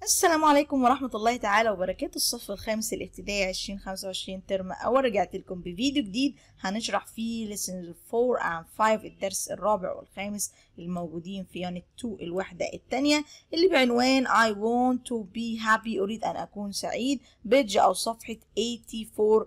السلام عليكم ورحمة الله تعالى وبركاته الصف الخامس الابتدائي 2025 ترم أول رجعت لكم بفيديو جديد هنشرح فيه lessons 4 and 5 الدرس الرابع والخامس الموجودين في يونت 2 الوحدة الثانية اللي بعنوان I want to be happy أريد أن أكون سعيد بيج أو صفحة 84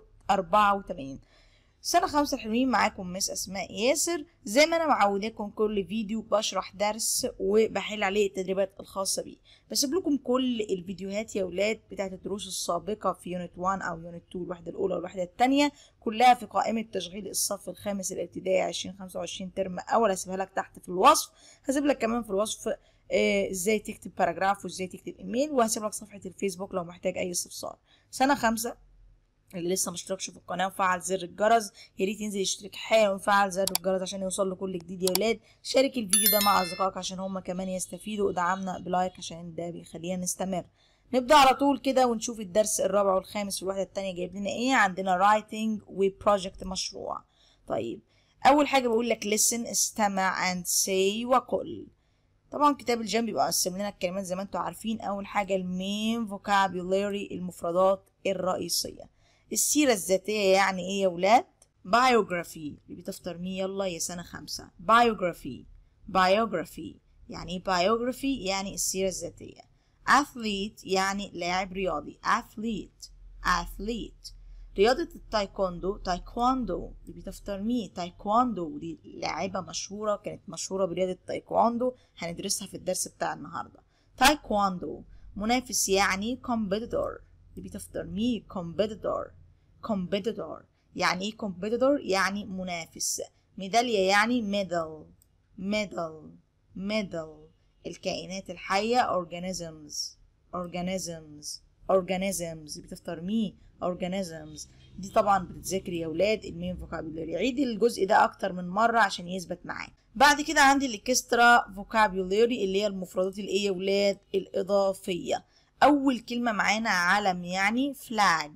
84 سنة خمسة حلوين معاكم مس أسماء ياسر زي ما أنا معوداكم كل فيديو بشرح درس وبحل عليه التدريبات الخاصة بيه بسيب لكم كل الفيديوهات يا ولاد بتاعت الدروس السابقة في يونت 1 أو يونت 2 الوحدة الأولى والوحدة الثانية كلها في قائمة تشغيل الصف الخامس الابتدائي 2025 ترم أول هسيبها لك تحت في الوصف هسيب لك كمان في الوصف آه، ازاي تكتب باراجراف وازاي تكتب ايميل وهسيب لك صفحة الفيسبوك لو محتاج أي استفسار سنة خمسة اللي لسه مشتركش في القناه وفعل زر الجرس يا ريت ينزل يشترك حالا ويفعل زر الجرس عشان يوصل له كل جديد يا ولاد شارك الفيديو ده مع اصدقائك عشان هم كمان يستفيدوا ودعمنا بلايك عشان ده بيخلينا نستمر نبدا على طول كده ونشوف الدرس الرابع والخامس في الوحده الثانيه جايب لنا ايه عندنا رايتنج وبروجكت مشروع طيب اول حاجه بقول لك listen استمع and say وقل طبعا كتاب الجنب بيبقى مقسم لنا الكلمات زي ما انتم عارفين اول حاجه المين vocabulary المفردات الرئيسيه السيرة الذاتية يعني ايه يا ولاد؟ biography اللي بتفطر مين يلا يا سنة خمسة biography biography يعني ايه biography يعني السيرة الذاتية athlete يعني لاعب رياضي athlete athlete رياضة التايكوندو تايكواندو اللي بتفطر مين تايكواندو دي لاعبة مشهورة كانت مشهورة برياضة التايكواندو هندرسها في الدرس بتاع النهاردة تايكواندو منافس يعني competitor اللي بتفطر مي competitor competitor يعني ايه competitor يعني منافس ميدالية يعني medal medal medal الكائنات الحية organisms organisms organisms بتفطر مي organisms دي طبعا بتتذاكر يا ولاد المين فوكابيولاري عيد الجزء ده اكتر من مرة عشان يثبت معاك بعد كده عندي الاكسترا فوكابيولاري اللي هي المفردات الايه يا ولاد الاضافية اول كلمة معانا علم يعني flag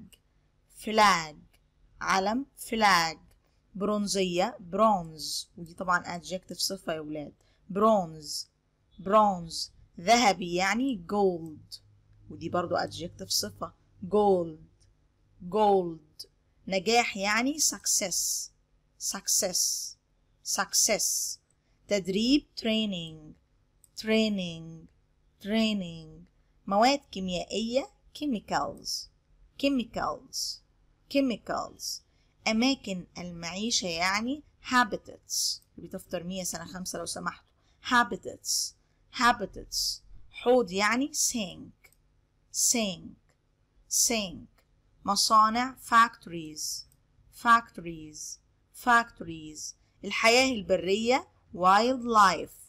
flag علم flag برونزية برونز ودي طبعا adjective صفة يا ولاد برونز برونز ذهبي يعني gold ودي برضو adjective صفة gold gold نجاح يعني success success success تدريب training training training مواد كيميائية chemicals chemicals chemicals أماكن المعيشة يعني habitats بتفطر مية سنة خمسة لو سمحتوا habitats habitats حوض يعني sink sink sink مصانع factories factories factories الحياة البرية wildlife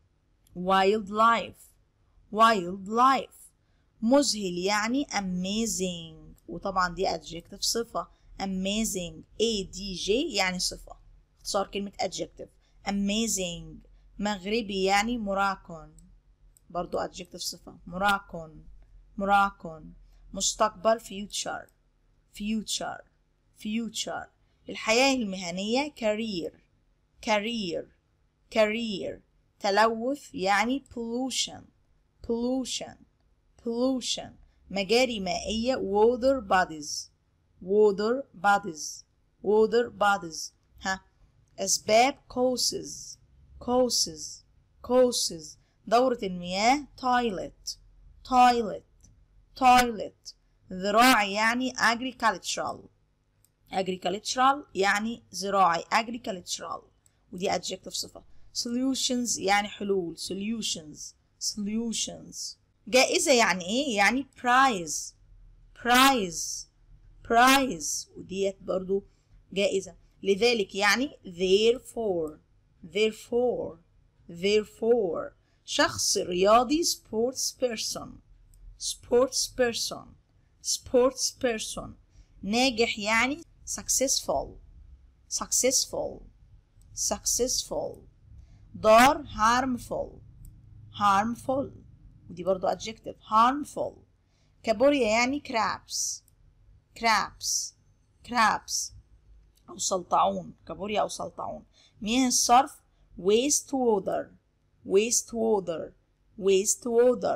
wildlife wildlife مذهل يعني amazing وطبعا دي adjective صفة amazing a d j يعني صفة اختصار كلمة adjective amazing مغربي يعني مراكن برضو adjective صفة مراكن مراكن مستقبل future future future الحياة المهنية career career career تلوث يعني pollution pollution pollution مجاري مائية water bodies water bodies water bodies ها أسباب causes causes causes دورة المياه toilet toilet toilet زراعي يعني agricultural agricultural يعني زراعي agricultural ودي adjective صفة solutions يعني حلول solutions solutions جائزة يعني ايه؟ يعني prize prize prize وديت برضو جائزة لذلك يعني therefore therefore therefore شخص رياضي sports person sports person sports person ناجح يعني successful successful successful ضار harmful harmful ودي برضو adjective harmful كابوريا يعني crabs crabs crabs أو سلطعون كابوريا أو سلطعون مياه الصرف waste water waste water waste water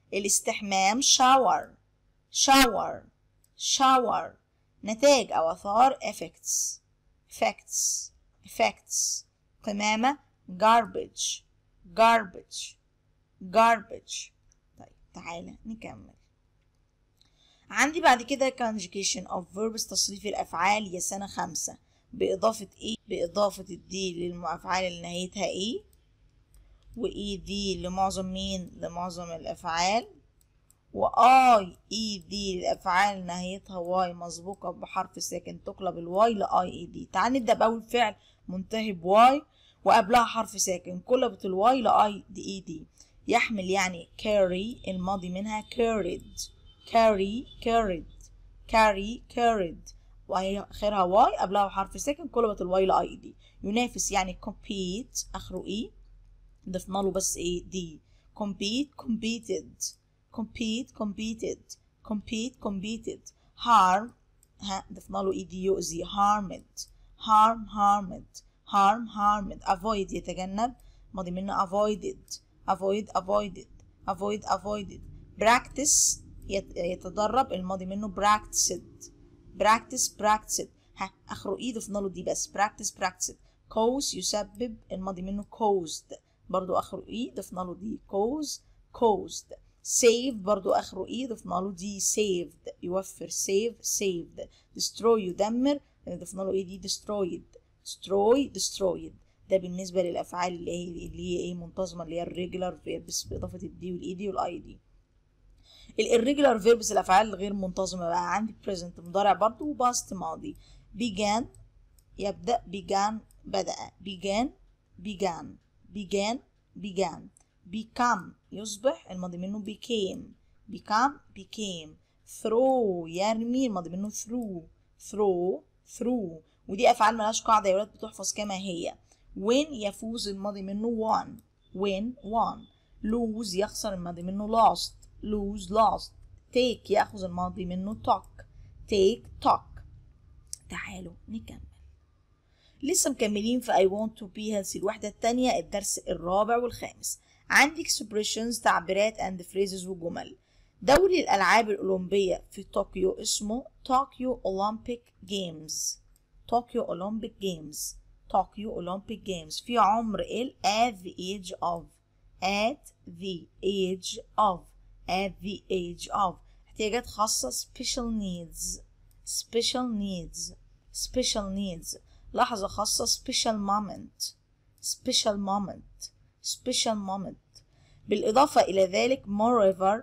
الاستحمام shower shower shower نتائج أو آثار effects effects effects قمامة garbage garbage garbage طيب تعالى نكمل عندي بعد كده conjugation of verbs تصريف الأفعال يا سنة خمسة بإضافة إيه؟ بإضافة الدي للأفعال اللي نهايتها إيه وإي دي لمعظم مين؟ لمعظم الأفعال وآي إي دي للأفعال اللي نهايتها واي مسبوقة بحرف ساكن تقلب الواي لآي إي دي تعال نبدأ بأول فعل منتهي بواي وقبلها حرف ساكن قلبت الواي لآي دي إي دي يحمل يعني carry الماضي منها carried carry carried carry carried وهي اخرها واي قبلها حرف ساكن قلبت الواي لاي دي ينافس يعني compete اخره اي ضفنا له بس ايه دي compete competed compete competed compete competed harm ها ضفنا له اي دي يؤذي harmed harm harmed harm harmed avoid يتجنب ماضي منه avoided avoid avoided avoid avoided practice يتدرب الماضي منه practiced practice practiced ها اخره ايه ضفنا له دي بس practice practiced cause يسبب الماضي منه caused برضو اخره ايه ضفنا له دي cause caused save برضو اخره ايه ضفنا له دي saved يوفر save saved destroy يدمر ضفنا له ايه دي destroyed destroy destroyed ده بالنسبة للأفعال اللي هي اللي هي ايه منتظمة اللي هي الريجولار فيربس بإضافة الدي والإي دي والأي دي الirregular فيربس الأفعال الغير منتظمة بقى عندي present مضارع برضو وباست ماضي began يبدأ began بدأ began began began began become يصبح الماضي منه became become became throw يرمي الماضي منه through throw through ودي أفعال ملهاش قاعدة يا ولاد بتحفظ كما هي win يفوز الماضي منه won win won lose يخسر الماضي منه lost lose lost take يأخذ الماضي منه talk take talk تعالوا نكمل لسه مكملين في I want to be healthy الوحدة التانية الدرس الرابع والخامس عندي expressions تعبيرات and phrases وجمل دوري الألعاب الأولمبية في طوكيو اسمه طوكيو Olympic Games طوكيو Olympic Games طوكيو Olympic Games في عمر ال at the age of at the age of at the age of احتياجات خاصة special needs special needs special needs لحظة خاصة special moment special moment special moment بالإضافة إلى ذلك moreover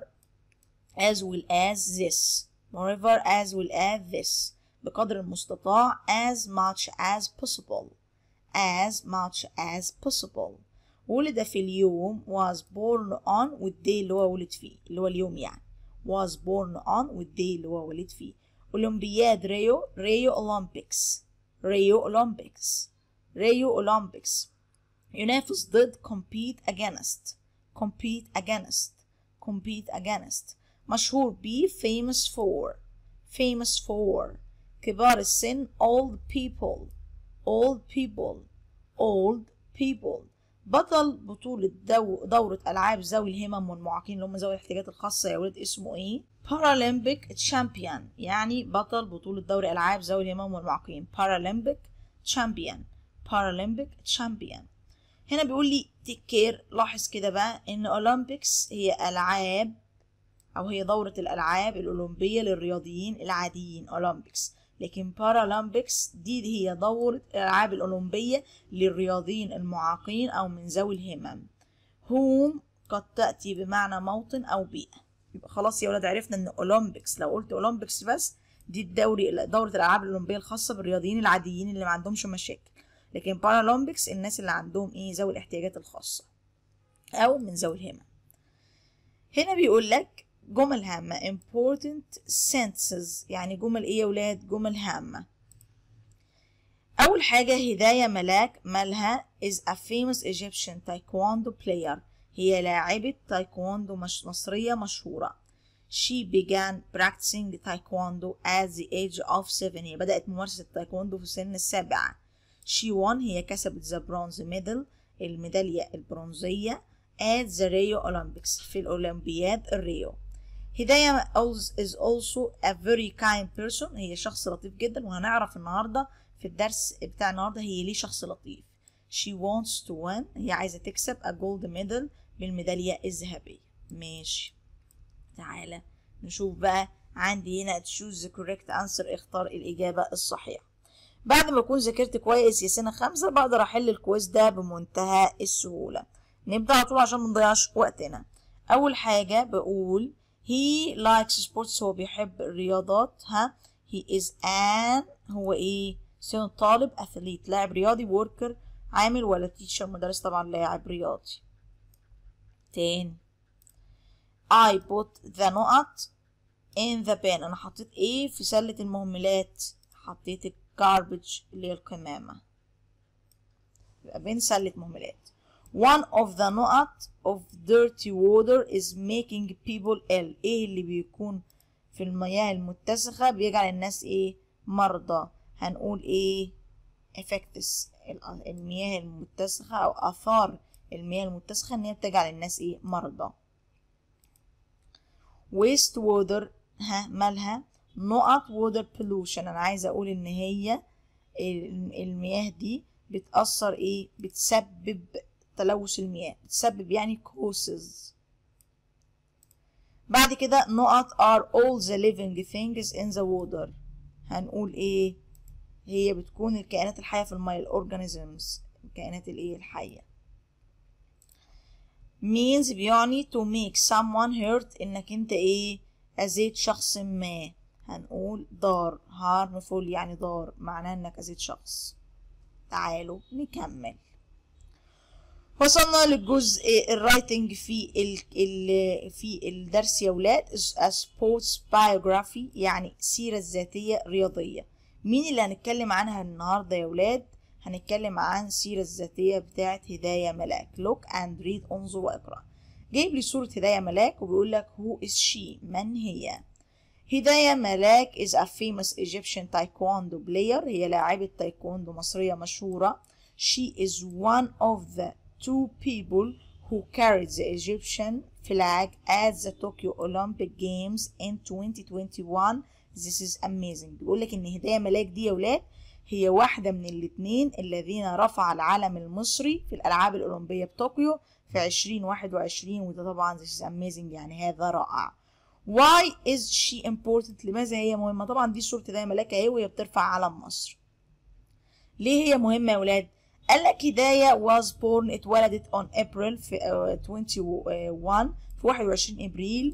as well as this moreover as well as this بقدر المستطاع as much as possible as much as possible ولد في اليوم was born on والدي اللي هو ولد فيه اللي هو اليوم يعني was born on والدي اللي هو ولد فيه أولمبياد ريو ريو أولمبيكس ريو أولمبيكس ريو أولمبيكس ينافس ضد compete against compete against compete against مشهور بيه famous for famous for كبار السن old people old people old people بطل بطولة دو دورة ألعاب ذوي الهمم والمعاقين اللي هم ذوي الاحتياجات الخاصة يا ولد اسمه إيه؟ Paralympic Champion يعني بطل بطولة دوري ألعاب ذوي الهمم والمعاقين Paralympic Champion Paralympic Champion هنا بيقول لي تيك كير لاحظ كده بقى إن أولمبيكس هي ألعاب أو هي دورة الألعاب الأولمبية للرياضيين العاديين أولمبيكس لكن بارالمبيكس دي هي دورة الألعاب الأولمبية للرياضيين المعاقين أو من ذوي الهمم هوم قد تأتي بمعنى موطن أو بيئة يبقى خلاص يا ولاد عرفنا إن أولمبيكس لو قلت أولمبيكس بس دي الدوري دورة الألعاب الأولمبية الخاصة بالرياضيين العاديين اللي ما عندهمش مشاكل لكن بارالمبيكس الناس اللي عندهم إيه ذوي الاحتياجات الخاصة أو من ذوي الهمم هنا بيقول لك جمل هامة important sentences يعني جمل ايه يا ولاد جمل هامة أول حاجة هداية ملاك مالها is a famous Egyptian taekwondo player هي لاعبة تايكواندو مش مصرية مشهورة she began practicing taekwondo at the age of seven هي بدأت ممارسة التايكواندو في سن السابعة she won هي كسبت the bronze medal الميدالية البرونزية at the Rio Olympics في الأولمبياد الريو هداية is also a very kind person هي شخص لطيف جدا وهنعرف النهاردة في الدرس بتاع النهاردة هي ليه شخص لطيف she wants to win هي عايزة تكسب a gold medal بالميدالية الذهبية ماشي تعالى نشوف بقى عندي هنا choose the correct answer اختار الإجابة الصحيحة بعد ما أكون ذاكرت كويس يا سنة خمسة بقدر أحل الكويز ده بمنتهى السهولة نبدأ على طول عشان منضيعش وقتنا أول حاجة بقول he likes sports هو بيحب الرياضات ها he is an هو ايه سنة طالب athlete لاعب رياضي worker عامل ولا teacher مدرس طبعا لاعب رياضي تاني I put the نقط in the bin انا حطيت ايه في سلة المهملات حطيت الجاربج اللي هي القمامة يبقى بين سلة مهملات one of the نقط of dirty water is making people ill ايه اللي بيكون في المياه المتسخة بيجعل الناس ايه مرضى هنقول ايه effects المياه المتسخة او اثار المياه المتسخة ان هي بتجعل الناس ايه مرضى waste water ها مالها نقط water pollution انا عايزة اقول ان هي المياه دي بتأثر ايه بتسبب تلوث المياه بتسبب يعني causes بعد كده نقط are all the living things in the water هنقول ايه هي بتكون الكائنات الحية في المياه الأورجانيزمز الكائنات الايه الحية means بيعني to make someone hurt انك انت ايه اذيت شخص ما هنقول ضار harmful يعني ضار معناه انك اذيت شخص تعالوا نكمل وصلنا للجزء الرايتنج في ال ال في الدرس يا ولاد سبورتس بايوجرافي يعني سيرة ذاتية رياضية مين اللي هنتكلم عنها النهاردة يا ولاد هنتكلم عن السيرة الذاتية بتاعت هداية ملاك look and read انظر واقرأ جايب لي صورة هداية ملاك وبيقول لك who is she من هي هداية ملاك is a famous Egyptian taekwondo player هي لاعبة تايكوندو مصرية مشهورة she is one of the two people who carried the Egyptian flag at the Tokyo Olympic Games in 2021 this is amazing بيقول لك ان هداية ملاك دي يا ولاد هي واحدة من الاثنين الذين رفع العلم المصري في الألعاب الأولمبية بطوكيو في 2021 وده طبعا this is amazing يعني هذا رائع why is she important لماذا هي مهمة طبعا دي صورة هداية ملاك اهي وهي بترفع علم مصر ليه هي مهمة يا ولاد قال لك هداية was born اتولدت on April في 21 في 21 ابريل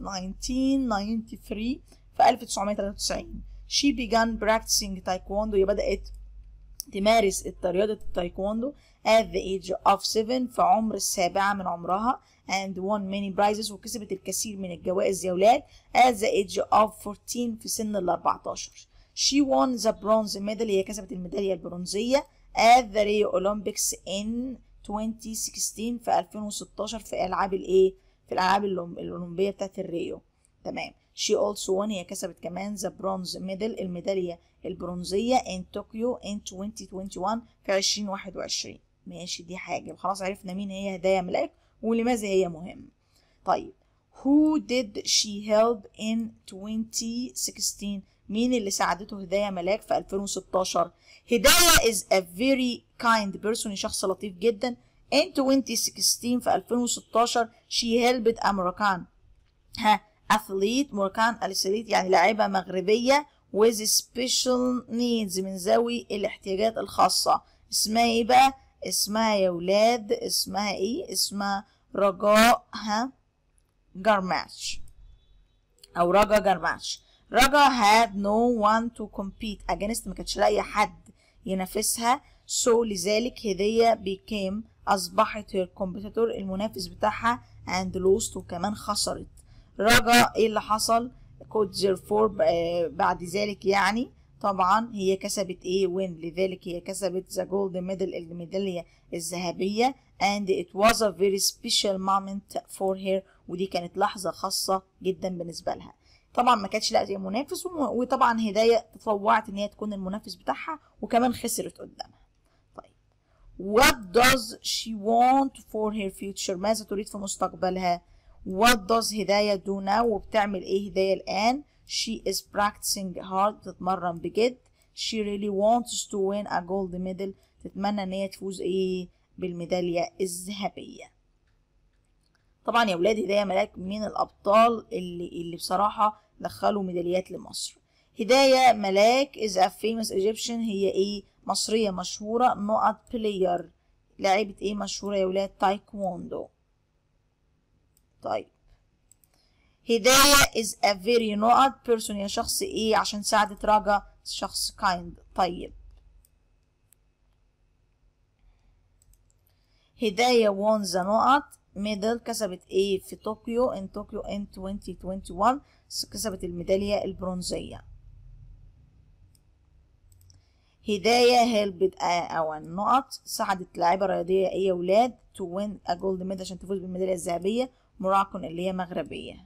1993 في 1993 she began practicing taekwondo هي بدأت تمارس رياضة التايكوندو at the age of 7 في عمر السابعة من عمرها and won many prizes وكسبت الكثير من الجوائز يا ولاد at the age of 14 في سن ال 14 she won the bronze medal هي كسبت الميدالية البرونزية at the Rio Olympics in 2016 في 2016 في ألعاب الإيه؟ في الألعاب الأولمبية بتاعت الريو تمام she also won هي كسبت كمان the bronze medal الميدالية البرونزية in طوكيو in 2021 في 2021 ماشي دي حاجة خلاص عرفنا مين هي هدايا ملاك ولماذا هي مهمة طيب who did she help in 2016 مين اللي ساعدته هدايا ملاك في 2016 هدايا is a very kind person شخص لطيف جدا in 2016 في 2016 she helped a Moroccan ها athlete موركان اليساليت يعني لاعبة مغربية with special needs من ذوي الاحتياجات الخاصة اسمها ايه بقى اسمها يا ولاد اسمها ايه اسمها رجاء ها جرماتش او رجا جرماتش رجا had no one to compete against ما كانتش لاقيه حد ينافسها so لذلك هدية became أصبحت هي الكومبيتيتور المنافس بتاعها and lost وكمان خسرت رجا ايه اللي حصل كود therefore بعد ذلك يعني طبعا هي كسبت ايه وين لذلك هي كسبت ذا جولد ميدل الميدالية الذهبية and it was a very special moment for her ودي كانت لحظة خاصة جدا بالنسبة لها طبعا ما كانتش لاقيه منافس وطبعا هداية تطوعت ان هي تكون المنافس بتاعها وكمان خسرت قدامها طيب what does she want for her future ماذا تريد في مستقبلها what does هداية do now وبتعمل ايه هداية الآن she is practicing hard بتتمرن بجد she really wants to win a gold medal تتمنى ان هي تفوز ايه بالميدالية الذهبية طبعا يا ولاد هداية ملاك من الأبطال اللي, اللي بصراحة دخلوا ميداليات لمصر هداية ملاك is a famous Egyptian هي ايه مصرية مشهورة نقط بلاير لاعبة ايه مشهورة يا ولاد تايكوندو طيب هداية is a very نقط person يا شخص ايه عشان ساعدت راجا شخص kind طيب هداية won the نقط ميدل كسبت ايه في طوكيو ان طوكيو ان 2021 كسبت الميدالية البرونزية هداية هيلبت او النقط ساعدت لاعبة رياضية ايه يا ولاد to win a gold medal عشان تفوز بالميدالية الذهبية مراكن اللي هي مغربية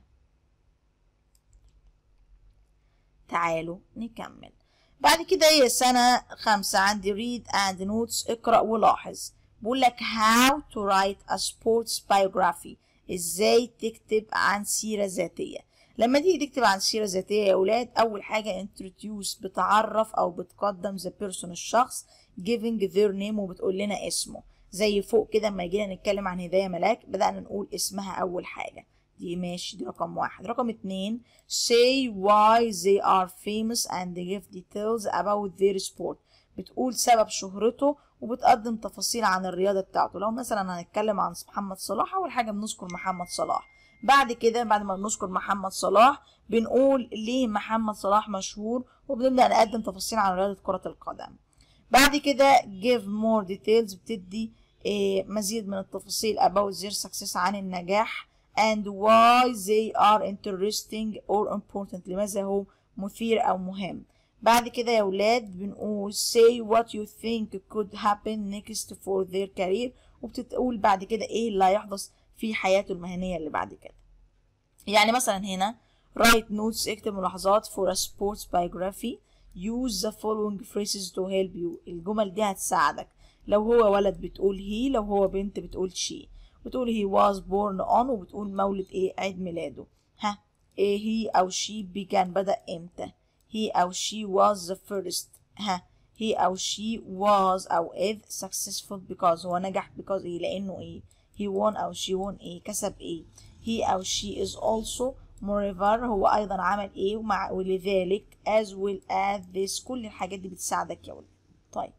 تعالوا نكمل بعد كده هي سنة خمسة عندي read and notes اقرأ ولاحظ بقول لك how to write a sports biography ازاي تكتب عن سيرة ذاتية لما تيجي تكتب عن سيرة ذاتية يا ولاد أول حاجة introduce بتعرف أو بتقدم the person الشخص giving their name وبتقول لنا اسمه زي فوق كده لما جينا نتكلم عن هداية ملاك بدأنا نقول اسمها أول حاجة دي ماشي دي رقم واحد رقم اتنين say why they are famous and give details about their sport بتقول سبب شهرته وبتقدم تفاصيل عن الرياضة بتاعته لو مثلا هنتكلم عن محمد صلاح أول حاجة بنذكر محمد صلاح بعد كده بعد ما بنذكر محمد صلاح بنقول ليه محمد صلاح مشهور وبنبدأ نقدم تفاصيل عن رياضة كرة القدم بعد كده give more details بتدي إيه مزيد من التفاصيل about their success عن النجاح and why they are interesting or important لماذا هو مثير أو مهم بعد كده يا ولاد بنقول say what you think could happen next for their career وبتقول بعد كده ايه اللي هيحدث في حياته المهنية اللي بعد كده يعني مثلا هنا write notes اكتب ملاحظات for a sports biography use the following phrases to help you الجمل دي هتساعدك لو هو ولد بتقول he لو هو بنت بتقول she بتقول he was born on وبتقول مولد ايه عيد ميلاده ها ايه he او she began بدأ امتى he أو she was the first ها he أو she was أو is successful because هو نجح because إيه لأنه إيه he won أو she won إيه كسب إيه he أو she is also moreover هو أيضا عمل إيه ومع ولذلك as well as this كل الحاجات دي بتساعدك يا ولد طيب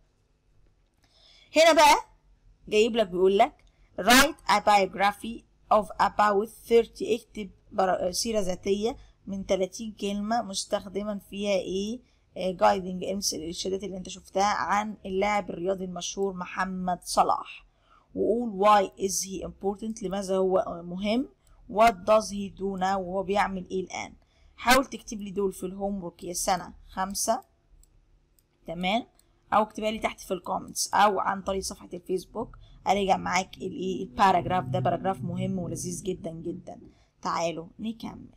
هنا بقى جايب لك بيقول لك write a biography of about 30 اكتب سيرة ذاتية من 30 كلمة مستخدما فيها ايه جايدنج امس الارشادات اللي انت شفتها عن اللاعب الرياضي المشهور محمد صلاح وقول why is he important لماذا هو مهم what does he do now وهو بيعمل ايه الان حاول تكتب لي دول في الهوم ورك يا سنة خمسة تمام او اكتبها لي تحت في الكومنتس او عن طريق صفحة الفيسبوك اراجع معاك الايه الباراجراف ده باراجراف مهم ولذيذ جدا جدا تعالوا نكمل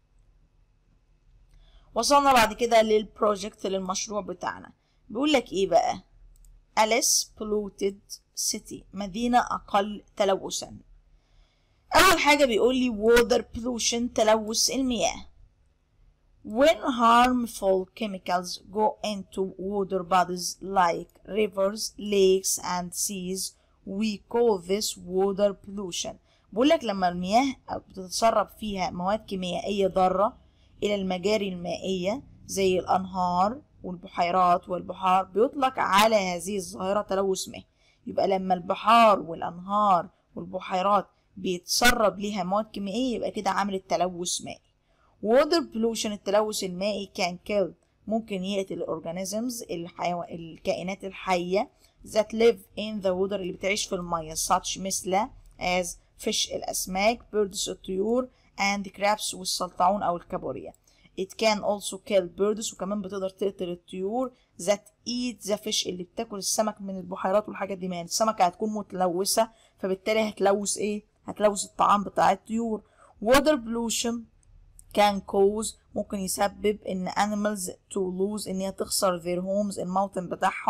وصلنا بعد كده للبروجكت للمشروع بتاعنا بيقول لك ايه بقى أليس polluted city مدينة أقل تلوثا أول حاجة بيقول لي water pollution تلوث المياه when harmful chemicals go into water bodies like rivers, lakes and seas we call this water pollution بيقول لك لما المياه بتتسرب فيها مواد كيميائية ضارة إلى المجاري المائية زي الأنهار والبحيرات والبحار بيطلق على هذه الظاهرة تلوث مائي يبقى لما البحار والأنهار والبحيرات بيتسرب ليها مواد كيميائية يبقى كده عملت تلوث مائي water pollution التلوث المائي كان kill ممكن يقتل الأورجانيزمز الحيو... الكائنات الحية that live in the water اللي بتعيش في المية such مثل as fish الأسماك birds الطيور and crabs والسلطعون أو الكابوريا it can also kill birds وكمان بتقدر تقتل الطيور that eat the fish اللي بتاكل السمك من البحيرات والحاجات دي يعني السمكة هتكون متلوثة فبالتالي هتلوث ايه هتلوث الطعام بتاع الطيور water pollution can cause ممكن يسبب ان animals to lose ان هي تخسر their homes الموطن بتاعهم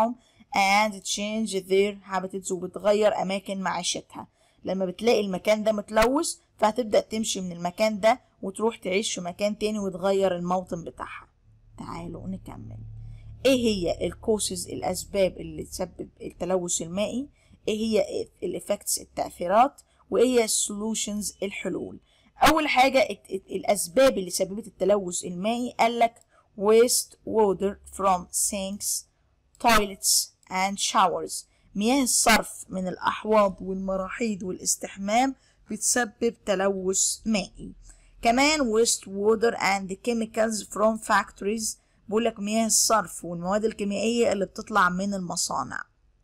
and change their habitats وبتغير أماكن معيشتها لما بتلاقي المكان ده متلوث فهتبدأ تمشي من المكان ده وتروح تعيش في مكان تاني وتغير الموطن بتاعها تعالوا نكمل ايه هي الكوسز الاسباب اللي تسبب التلوث المائي ايه هي الافكتس التاثيرات وايه هي السولوشنز الحلول اول حاجه الاسباب اللي سببت التلوث المائي قالك waste water from sinks toilets and showers مياه الصرف من الأحواض والمراحيض والاستحمام بتسبب تلوث مائي كمان waste water and chemicals from factories بقولك مياه الصرف والمواد الكيميائية اللي بتطلع من المصانع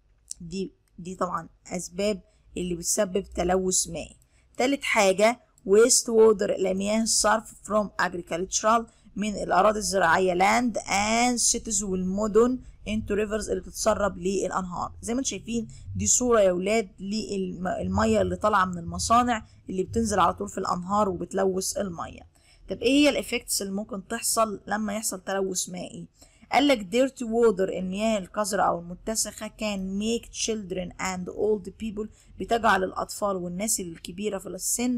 دي دي طبعا أسباب اللي بتسبب تلوث مائي تالت حاجة waste water لمياه الصرف from agricultural من الأراضي الزراعية land and cities والمدن into rivers اللي بتتسرب للأنهار زي ما انتم شايفين دي صورة يا ولاد للمية اللي طالعة من المصانع اللي بتنزل على طول في الأنهار وبتلوث المية طب ايه هي الافكتس اللي ممكن تحصل لما يحصل تلوث مائي قال لك dirty water المياه القذرة أو المتسخة can make children and old people بتجعل الأطفال والناس الكبيرة في السن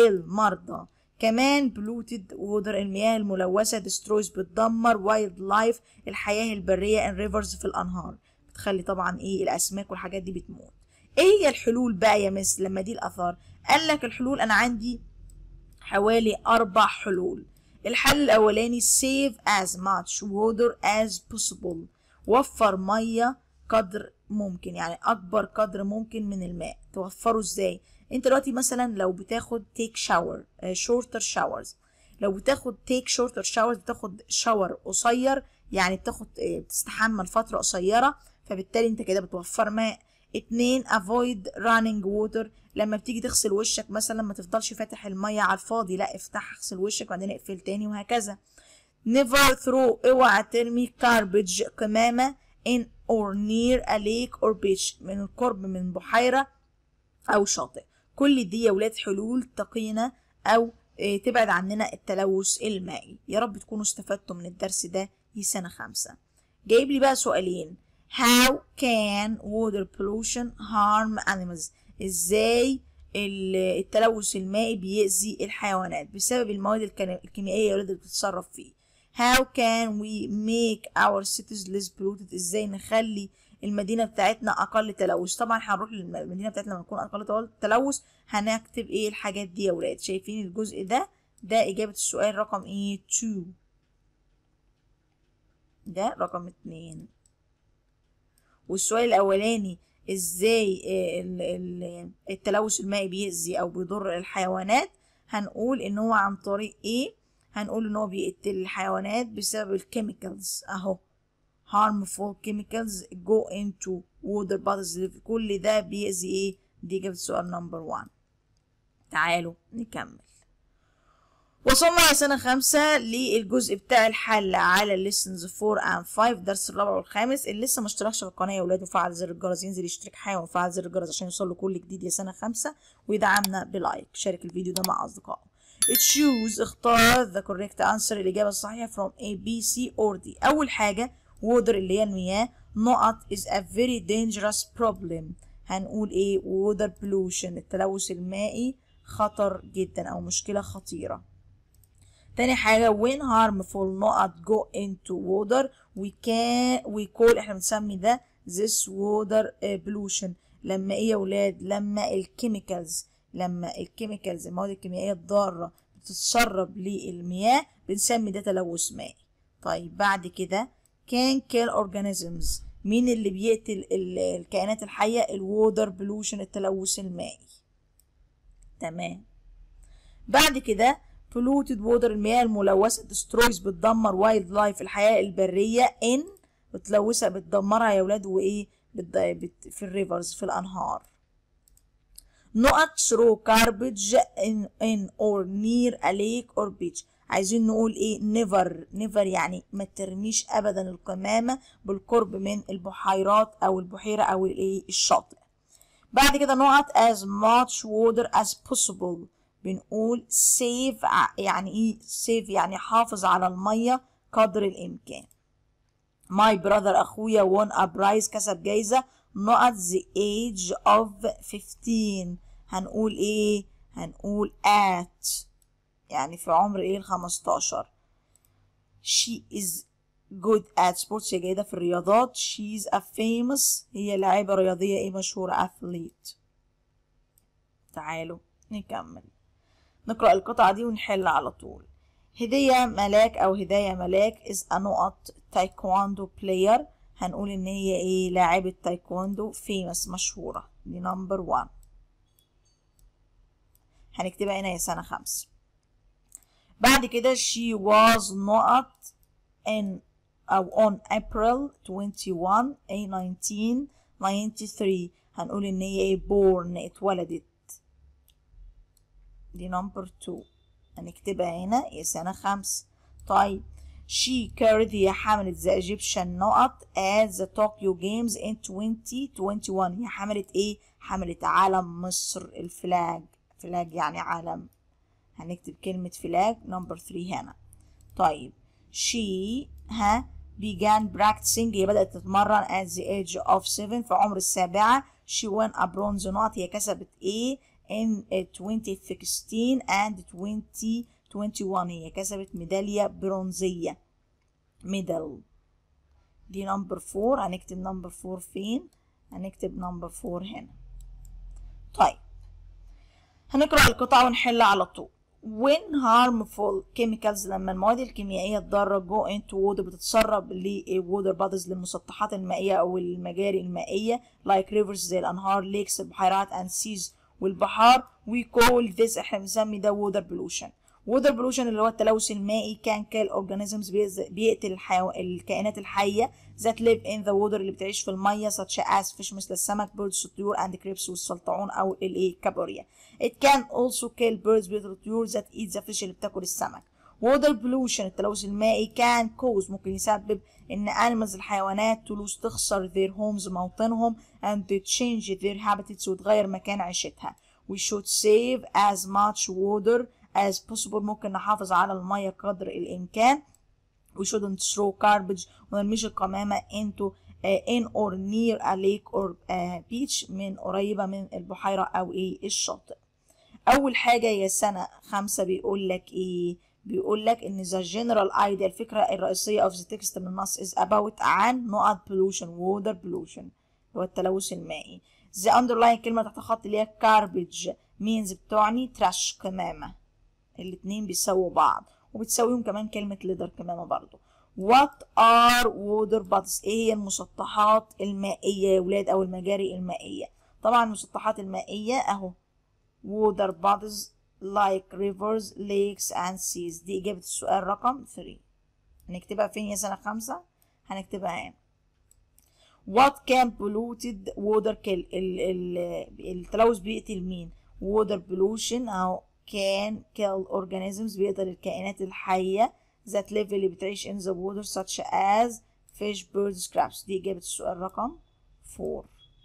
المرضى كمان polluted water المياه الملوثة destroys بتدمر wild life الحياة البرية and rivers في الأنهار بتخلي طبعا ايه الأسماك والحاجات دي بتموت ايه هي الحلول بقى يا مس لما دي الآثار قال لك الحلول أنا عندي حوالي أربع حلول الحل الأولاني save as much water as possible وفر مية قدر ممكن يعني أكبر قدر ممكن من الماء توفره ازاي انت دلوقتي مثلا لو بتاخد take shower uh, shorter showers لو بتاخد take shorter showers بتاخد شاور قصير يعني بتاخد بتستحمى لفترة قصيرة فبالتالي انت كده بتوفر ماء اتنين avoid running water لما بتيجي تغسل وشك مثلا ما تفضلش فاتح المية على الفاضي لا افتح اغسل وشك وبعدين اقفل تاني وهكذا never throw اوعى ترمي garbage قمامة in or near a lake or beach من القرب من بحيرة أو شاطئ كل دي يا ولاد حلول تقينا أو تبعد عننا التلوث المائي يا رب تكونوا استفدتوا من الدرس ده في سنة خمسة جايب لي بقى سؤالين how can water pollution harm animals ازاي التلوث المائي بيأذي الحيوانات بسبب المواد الكيميائية اللي بتتصرف فيه how can we make our cities less polluted ازاي نخلي المدينة بتاعتنا أقل تلوث طبعا هنروح للمدينة بتاعتنا لما تكون أقل تلوث هنكتب ايه الحاجات دي يا ولاد شايفين الجزء ده ده إجابة السؤال رقم ايه 2 ده رقم اتنين والسؤال الأولاني ازاي التلوث المائي بيأذي أو بيضر الحيوانات هنقول إن هو عن طريق ايه هنقول إن هو بيقتل الحيوانات بسبب الكيميكالز أهو harmful chemicals go into water bodies كل ده بيأذي ايه دي إجابة السؤال نمبر 1 تعالوا نكمل وصلنا يا سنة خمسة للجزء بتاع الحل على الليسنز 4 and 5 درس الرابع والخامس اللي لسه ما اشتركش في القناة يا ولاد وفعل زر الجرس ينزل يشترك حالا وفعل زر الجرس عشان يوصل له كل جديد يا سنة خمسة ويدعمنا بلايك شارك الفيديو ده مع أصدقائه choose اختار the correct answer الإجابة الصحيحة from A B C or D أول حاجة water اللي هي المياه نقط is a very dangerous problem هنقول ايه water pollution التلوث المائي خطر جدا او مشكلة خطيرة تاني حاجة when harmful نقط go into water we can we call احنا بنسمي ده this water pollution لما ايه يا ولاد لما الكيميكالز لما الكيميكالز المواد الكيميائية الضارة بتتسرب للمياه بنسمي ده تلوث مائي طيب بعد كده can kill organisms مين اللي بيقتل الكائنات الحية الوودر بلوشن التلوث المائي تمام بعد كده polluted water المياه الملوثة destroys بتدمر وايلد لايف الحياة البرية in بتلوثها بتدمرها يا ولاد وايه بت... بت... في الريفرز في الانهار نقط throw garbage in, in or near a lake or beach عايزين نقول ايه نيفر نيفر يعني ما ترميش ابدا القمامه بالقرب من البحيرات او البحيره او الايه الشاطئ بعد كده نقط as much water as possible بنقول save يعني ايه save يعني حافظ على الميه قدر الامكان my brother اخويا won a prize كسب جايزة not at the age of 15 هنقول ايه هنقول at يعني في عمر ايه ال 15 she is good at sports هي جيدة في الرياضات she's a famous هي لاعبة رياضية ايه مشهورة athlete تعالوا نكمل نقرأ القطعة دي ونحل على طول هدية ملاك أو هداية ملاك is a نقط تايكواندو player هنقول إن هي إيه لاعبة تايكواندو famous مشهورة دي نمبر 1 هنكتبها هنا هي سنة خمسة بعد كده she was نقط in أو on April 21 a 1993 هنقول إن هي إيه born اتولدت دي نمبر 2 هنكتبها هنا هي سنة خمسة طيب she carried هي حملت the Egyptian نقط at the Tokyo Games in 2021 هي حملت ايه؟ حملت علم مصر الفلاج فلاج يعني علم هنكتب كلمة فلاج نمبر 3 هنا طيب she ها began practicing هي بدأت تتمرن at the age of 7 في عمر السابعة she won a bronze نقط هي كسبت ايه in 2016 and 2021 هي كسبت ميدالية برونزية ميدال دي نمبر فور هنكتب نمبر فور فين هنكتب نمبر فور هنا طيب هنقرأ القطعة ونحل على طول when harmful chemicals لما المواد الكيميائية الضارة go into water بتتسرب لwater bodies للمسطحات المائية أو المجاري المائية like rivers زي الأنهار lakes البحيرات and seas والبحار we call this احنا بنسمي ده water pollution water pollution اللي هو التلوث المائي can kill organisms بيقتل الحيو... الكائنات الحية that live in the water اللي بتعيش في المية such as fish مثل السمك birds الطيور and crabs والسلطعون أو الايه كابوريا it can also kill birds بيقتل الطيور that eat the fish اللي بتاكل السمك water pollution التلوث المائي can cause ممكن يسبب ان animals الحيوانات to lose تخسر their homes موطنهم and to change their habitats وتغير مكان عيشتها we should save as much water as possible ممكن نحافظ على المية قدر الإمكان we shouldn't throw garbage ونرميش القمامة into uh, in or near a lake or uh, beach من قريبة من البحيرة أو إيه الشاطئ أول حاجة هي سنة خمسة بيقول لك إيه بيقول لك ان the general idea الفكرة الرئيسية of the text من النص is about عن نقط pollution water pollution اللي هو التلوث المائي the underlying كلمة تحت خط اللي هي garbage means بتعني trash قمامة الاتنين بيساووا بعض وبتساويهم كمان كلمة leader قمامة برضو what are water bodies ايه هي المسطحات المائية يا ولاد او المجاري المائية طبعا المسطحات المائية اهو water bodies like rivers, lakes and seas دي إجابة السؤال رقم 3 هنكتبها فين يا سنة خمسة؟ هنكتبها هنا What can polluted water kill ال ال التلوث بيقتل مين؟ water pollution أو can kill organisms بيقتل الكائنات الحية that live اللي بتعيش in the water such as fish, birds, crabs دي إجابة السؤال رقم 4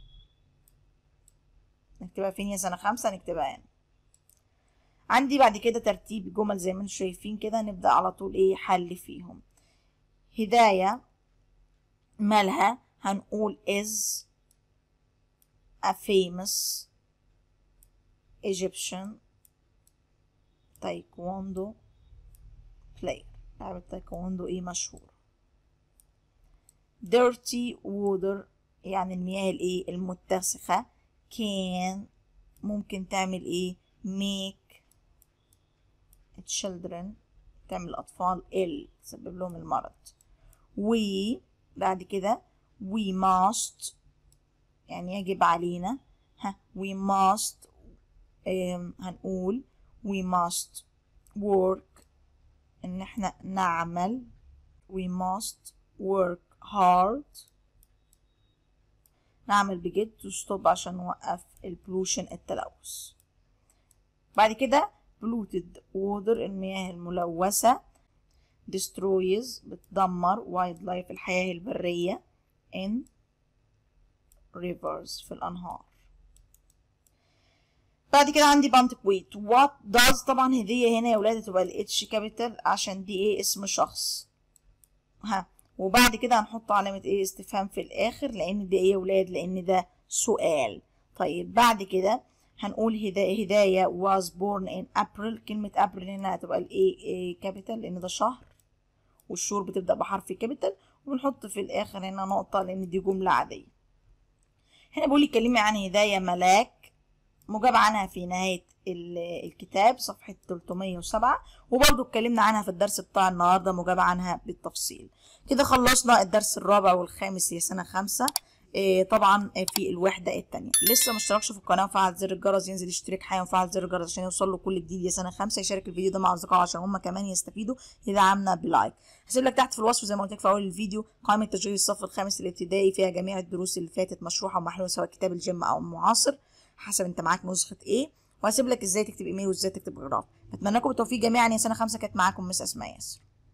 نكتبها فين يا سنة خمسة؟ هنكتبها هنا عندي بعد كده ترتيب جمل زي ما انتم شايفين كده نبدأ على طول ايه حل فيهم هداية مالها هنقول is a famous Egyptian taekwondo player لاعب تايكوندو ايه مشهور dirty water يعني المياه الايه المتسخة can ممكن تعمل ايه make children تعمل الأطفال ill تسبب لهم المرض we بعد كده we must يعني يجب علينا ها we must هنقول we must work إن احنا نعمل we must work hard نعمل بجد to stop عشان نوقف البولوشن التلوث بعد كده polluted water المياه الملوثة destroys بتدمر wildlife الحياة البرية in rivers في الأنهار بعد كده عندي بانتكويت what does طبعا هدية هنا يا ولاد تبقى ال H capital عشان دي ايه اسم شخص ها وبعد كده هنحط علامة ايه استفهام في الاخر لان ده ايه يا ولاد لان ده سؤال طيب بعد كده هنقول هدا- هداية was born in April كلمة April هنا هتبقى الايه كابيتال لان ده شهر والشهور بتبدأ بحرف كابيتال وبنحط في الاخر هنا نقطة لان دي جملة عادية هنا بيقول لي كلمة عن هداية ملاك مجاب عنها في نهاية ال- الكتاب صفحة 307 وبرضو اتكلمنا عنها في الدرس بتاع النهاردة مجاب عنها بالتفصيل كده خلصنا الدرس الرابع والخامس هي سنة خمسة إيه طبعا في الوحدة التانية لسه مشتركش في القناة وفعل زر الجرس ينزل يشترك حالا وفعل زر الجرس عشان يوصل له كل جديد يا سنة خمسة يشارك الفيديو ده مع أصدقائه عشان هما كمان يستفيدوا يدعمنا بلايك هسيب لك تحت في الوصف زي ما قلت لك في أول الفيديو قائمة تشغيل الصف الخامس الابتدائي فيها جميع الدروس اللي فاتت مشروحة ومحلولة سواء كتاب الجيم أو المعاصر حسب انت معاك نسخة ايه وهسيب لك ازاي تكتب ايميل وازاي تكتب جراف بتمنى لكم بالتوفيق جميعا يا سنة خمسة كانت معاكم مس اسماء ياسر